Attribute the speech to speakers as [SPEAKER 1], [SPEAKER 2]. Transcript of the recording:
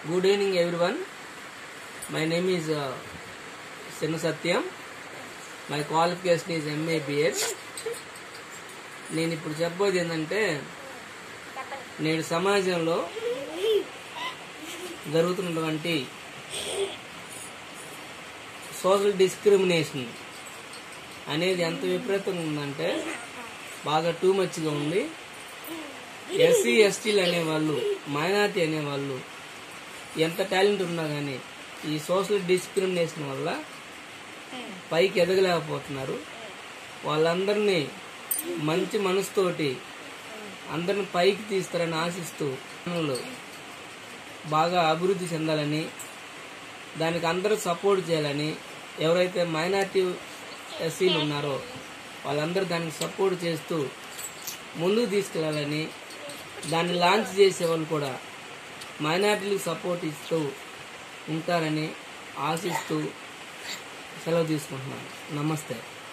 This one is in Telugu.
[SPEAKER 1] good evening everyone my name is Chinna Satyam my qualification is MA BEd నేను ఇప్పుడు చెప్పబోయేది ఏంటంటే నేడు సమాజంలో జరుగుతున్నటువంటి సోషల్ డిస్క్రిమినేషన్ అనేది ఎంత విపరీతంగా ఉందంటే బాగా టూ మచ్గా ఉంది ఎస్సీ ఎస్టీలు అనేవాళ్ళు మైనార్టీ అనేవాళ్ళు ఎంత టాలెంట్ ఉన్నా కానీ ఈ సోషల్ డిస్క్రిమినేషన్ వల్ల పైకి ఎదగలేకపోతున్నారు వాళ్ళందరినీ మంచి మనసుతోటి అందరిని పైకి తీస్తారని ఆశిస్తూ వాళ్ళు బాగా అభివృద్ధి చెందాలని దానికి అందరూ సపోర్ట్ చేయాలని ఎవరైతే మైనార్టీ ఎస్సీలు ఉన్నారో వాళ్ళందరూ దానికి సపోర్ట్ చేస్తూ ముందుకు తీసుకెళ్ళాలని దాన్ని లాంచ్ చేసే వాళ్ళు కూడా మైనార్టీలకు సపోర్ట్ ఇస్తూ ఉంటారని ఆశిస్తూ సెలవు తీసుకుంటున్నాను నమస్తే